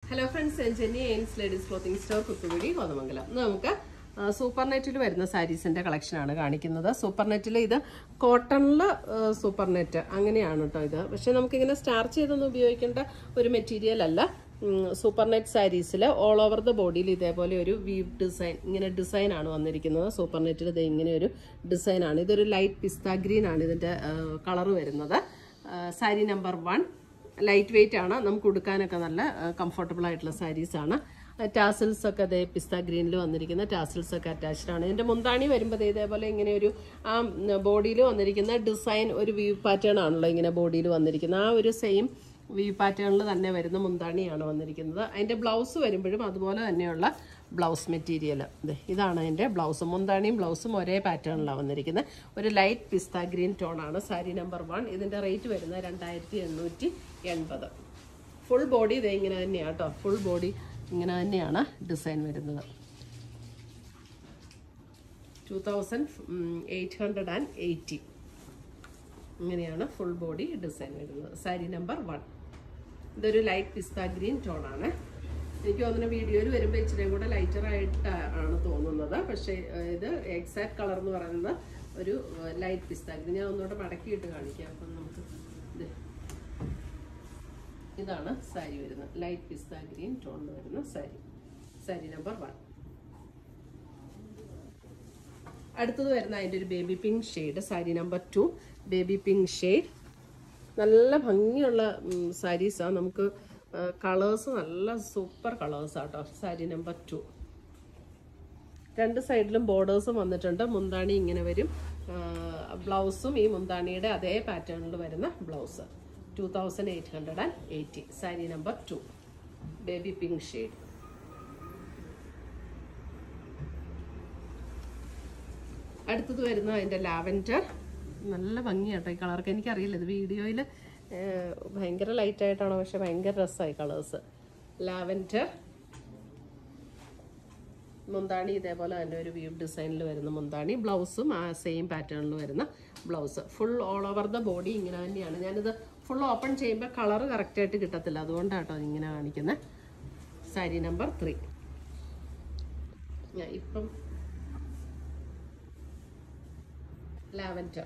hello friends ഞാൻ Jenny എയിൻസ് ladies clothing store Kuthukuzhi Kothamangalam ഇന്ന് നമുക്ക് ആ, സൂപ്പർ നെറ്റിൽ വരുന്ന സാരീസിന്റെ കളക്ഷനാണ് കാണിക്കുന്നത് സൂപ്പർ നെറ്റിൽ ഇത് കോട്ടണിൽ സൂപ്പർ നെറ്റ് അങ്ങനെയാണ് കേട്ടോ ഇത് പക്ഷെ നമുക്കിങ്ങനെ സ്റ്റാർച്ച് ചെയ്തൊന്നും ഉപയോഗിക്കേണ്ട ഒരു മെറ്റീരിയൽ അല്ല ഉം, സൂപ്പർ നെറ്റ് സാരീസിൽ ഓൾ ഓവർ ദ ബോഡിയിൽ ഇതേപോലെ ഒരു വീവ് ഡിസൈൻ ഇങ്ങനെ ഡിസൈൻ ആണ് വന്നിരിക്കുന്നത് സൂപ്പർ നെറ്റിൽ ഇത് ഇങ്ങനെ ഒരു ഡിസൈൻ ആണ് ഇതൊരു ലൈറ്റ് പിസ്ത ഗ്രീൻ ആണ് ഇതിന്റെ കളർ വരുന്നത് sari number one light weight ആണ് നമുക്ക് ഉടുക്കാനൊക്കെ നല്ല കംഫർട്ടബിൾ ആയിട്ടുള്ള സാരീസ് ആണ് ടാസിൽസ് ഒക്കെ അതേ പിസ്ത ഗ്രീനിൽ വന്നിരിക്കുന്ന ടാസിൽസ് ഒക്കെ അറ്റാച്ച്ഡ് ആണ് ഇതിന്റെ മുന്താണി വരുമ്പോൾ ദേ ഇതേപോലെ ഇങ്ങനെ ഒരു ആ ബോഡിയിൽ വന്നിരിക്കുന്ന ഡിസൈൻ ഒരു വ്യൂ പാറ്റേൺ ആണല്ലോ ഇങ്ങനെ ബോഡിയിൽ വന്നിരിക്കുന്നത് ആ ഒരു സെയിം വ്യൂ പാറ്റേണിൽ തന്നെ വരുന്ന മുന്താണിയാണ് വന്നിരിക്കുന്നത് അതിന്റെ ബ്ലൗസ് വരുമ്പോഴും അതുപോലെ തന്നെയുള്ള ബ്ലൗസ് മെറ്റീരിയൽ ഇതാണ് അതിന്റെ ബ്ലൗസ് മുന്താണിയും ബ്ലൗസും ഒരേ പാറ്റേണിലാണ് വന്നിരിക്കുന്നത് ഒരു ലൈറ്റ് പിസ്ത ഗ്രീൻ ടോൺ ആണ് സാരി നമ്പർ വൺ ഇതിന്റെ റേറ്റ് വരുന്നത് രണ്ടായിരത്തി എണ്ണൂറ്റി എൺപത് ഫുൾ ബോഡി ഇതേ ഇങ്ങനെ തന്നെയാണ് കേട്ടോ ഫുൾ ബോഡി ഇങ്ങനെ തന്നെയാണ് ഡിസൈൻ വരുന്നത് two thousand eight hundred and eighty ഇങ്ങനെയാണ് ഫുൾ ബോഡി ഡിസൈൻ വരുന്നത് സാരി നമ്പർ വൺ ഇതൊരു ലൈറ്റ് പിസ്ത ഗ്രീൻ ടോൺ ആണ് എനിക്ക് തോന്നുന്ന വീഡിയോയിൽ വരുമ്പോൾ ഇച്ചിരി കൂടെ ലൈറ്റർ ആയിട്ട് ആണ് തോന്നുന്നത് പക്ഷേ ഏഹ്, ഇത് എക്സാക്ട് കളർ എന്ന് പറയുന്നത് ഒരു ലൈറ്റ് പിസ്ത ഗ്രീൻ ഞാൻ ഒന്നുകൂടെ മടക്കിയിട്ട് കാണിക്കാം അപ്പം നമുക്ക് ഇത് ഇതാണ് സാരി വരുന്നത് ലൈറ്റ് പിസ്ത ഗ്രീൻ ടോണിൽ വരുന്ന സാരി സാരി നമ്പർ വൺ അടുത്തത് വരുന്ന അതിൻ്റെ ഒരു baby pink shade sari number two baby pink shade നല്ല ഭംഗിയുള്ള സാരീസാണ് നമുക്ക് കളേഴ്സ് നല്ല സൂപ്പർ കളേഴ്സ് ആട്ടോ സാരി നമ്പർ ടു രണ്ട് സൈഡിലും ബോർഡേഴ്സും വന്നിട്ടുണ്ട് മുന്താണി ഇങ്ങനെ വരും ബ്ലൗസും ഈ മുന്താണിയുടെ അതേ പാറ്റേണിൽ വരുന്ന blouse two thousand eight hundred and eighty sari number two baby pink shade അടുത്തത് വരുന്ന അതിൻ്റെ ലാവൻഡർ നല്ല ഭംഗിയാട്ടോ ഈ കളർക്ക് എനിക്കറിയില്ല ഇത് വീഡിയോയിൽ ഭയങ്കര ലൈറ്റ് ആയിട്ടാണോ പക്ഷെ ഭയങ്കര രസമായി കളേഴ്സ് ലാവൻഡർ മുന്താണി ഇതേപോലെ തന്നെ ഒരു വ്യൂ ഡിസൈനിൽ വരുന്ന മുന്താണി ബ്ലൗസും ആ സെയിം പാറ്റേണിൽ വരുന്ന blouse full all over the body ഇങ്ങനെ തന്നെയാണ് ഞാനിത് ഫുൾ ഓപ്പൺ ചെയ്യുമ്പോൾ കളർ കറക്റ്റായിട്ട് കിട്ടത്തില്ല അതുകൊണ്ടാട്ടോ ഇങ്ങനെ കാണിക്കുന്നത് സാരി നമ്പർ ത്രീ ഇപ്പം ലാവൻഡർ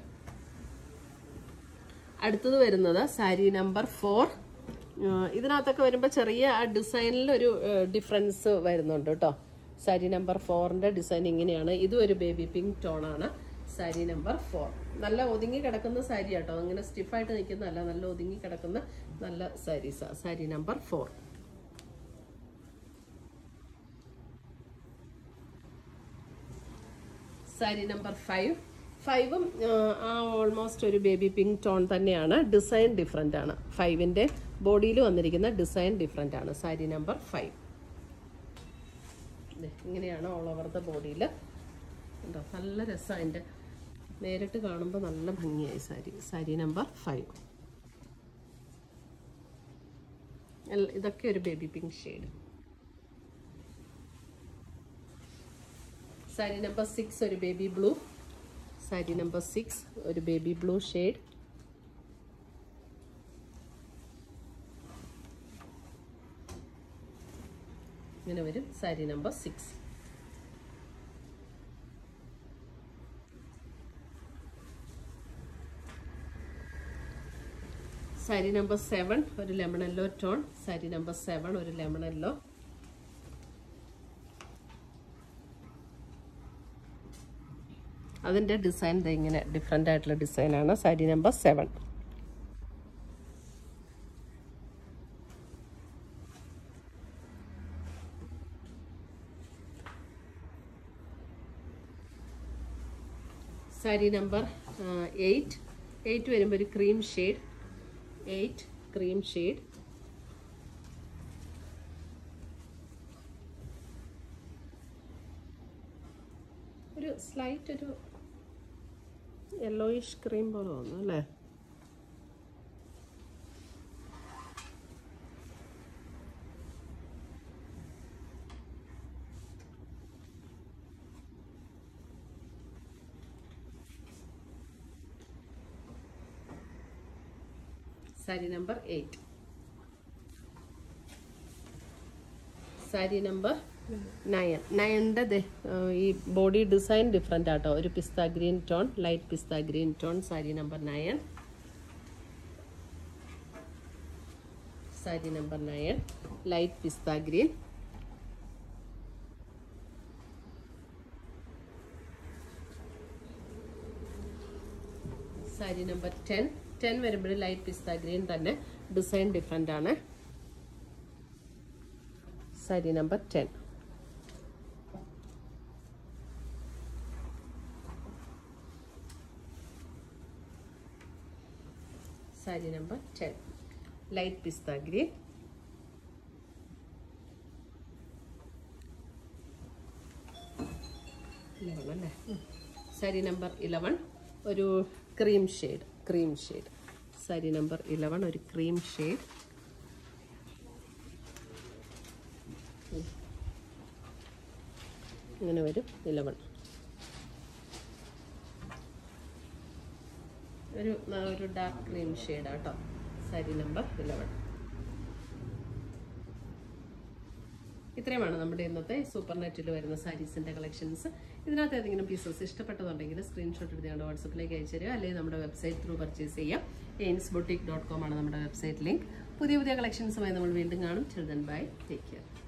അടുത്തത് വരുന്നത് സാരി നമ്പർ ഫോർ ഇതിനകത്തൊക്കെ വരുമ്പോൾ ചെറിയ ആ ഡിസൈനിൽ ഒരു ഡിഫറൻസ് വരുന്നുണ്ട് കേട്ടോ സാരി നമ്പർ ഫോറിന്റെ ഡിസൈൻ ഇങ്ങനെയാണ് ഇതും ഒരു ബേബി പിങ്ക് ടോണാണ് സാരി നമ്പർ ഫോർ നല്ല ഒതുങ്ങി കിടക്കുന്ന സാരി കേട്ടോ അങ്ങനെ സ്റ്റിഫായിട്ട് നിൽക്കുന്നതല്ല നല്ല ഒതുങ്ങി കിടക്കുന്ന നല്ല സാരീസാണ് sari number four sari number five ഫൈവും ആ ഓൾമോസ്റ്റ് ഒരു ബേബി പിങ്ക് ടോൺ തന്നെയാണ് ഡിസൈൻ ഡിഫറെൻ്റ് ആണ് ഫൈവിൻ്റെ ബോഡിയിൽ വന്നിരിക്കുന്ന ഡിസൈൻ ഡിഫറെൻ്റ് ആണ് സാരി നമ്പർ ഫൈവ് ഇങ്ങനെയാണ് ഓൾ ഓവർ ദ ബോഡിയിൽ ഉണ്ടോ നല്ല രസമാണ് അതിൻ്റെ നേരിട്ട് കാണുമ്പോൾ നല്ല ഭംഗിയായി സാരി സാരി നമ്പർ ഫൈവ് ഇതൊക്കെ ഒരു baby pink shade sari number six ഒരു baby blue sari number six ഒരു ബേബി ബ്ലൂ ഷെയ്ഡ് ഇങ്ങനെ വരും sari number six sari number seven ഒരു lemon yellow tone sari number seven ഒരു ലെമൺ യെല്ലോ അതിൻ്റെ ഡിസൈൻ ഇങ്ങനെ ഡിഫറെൻ്റ് ആയിട്ടുള്ള ഡിസൈനാണ് sari number seven sari number eight eight വരുമ്പോൾ ഒരു cream shade eight cream shade ഒരു സ്ലൈറ്റ് ഒരു യെല്ലോയിഷ് ക്രീം പോലെ തോന്നുന്നു അല്ലേ sari number eight sari number nine നയൻ്റെ ഈ ബോഡി ഡിസൈൻ ഡിഫറെൻ്റ് ആട്ടോ ഒരു pista green tone light pista green tone sari number nine sari number nine light pista green sari number ten ten വരുമ്പോൾ ലൈറ്റ് പിസ്ത ഗ്രീൻ തന്നെ ഡിസൈൻ ഡിഫറെൻ്റ് ആണ് sari number ten sari number ten light pista green eleven അല്ലേ sari number eleven ഒരു cream shade cream shade sari number eleven ഒരു cream shade ഇങ്ങനെ വരും eleven ഒരു ഒരു ഡാർക്ക് ക്രീം ഷെയ്ഡ് ആട്ടോ സാരി നമ്പർ ഇലവൺ ഇത്രയുമാണ് നമ്മുടെ ഇന്നത്തെ സൂപ്പർ നെറ്റിൽ വരുന്ന സാരീസിന്റെ കളക്ഷൻസ് ഇതിനകത്ത് ഏതെങ്കിലും പീസസ് ഇഷ്ടപ്പെട്ടതുണ്ടെങ്കിൽ സ്ക്രീൻഷോട്ട് എടുത്ത് ഞങ്ങളുടെ വാട്സപ്പിലേക്ക് അയച്ചു തരിക അല്ലെങ്കിൽ നമ്മുടെ വെബ്സൈറ്റ് ത്രൂ പർച്ചേസ് ചെയ്യാം എയിൻസ് ബൊട്ടിക് ഡോട്ട് കോം ആണ് നമ്മുടെ വെബ്സൈറ്റ് ലിങ്ക് പുതിയ പുതിയ കളക്ഷൻസുമായി നമ്മൾ വീണ്ടും കാണും ചിൽഡ്രൻ ബൈ ടേക്ക് കെയർ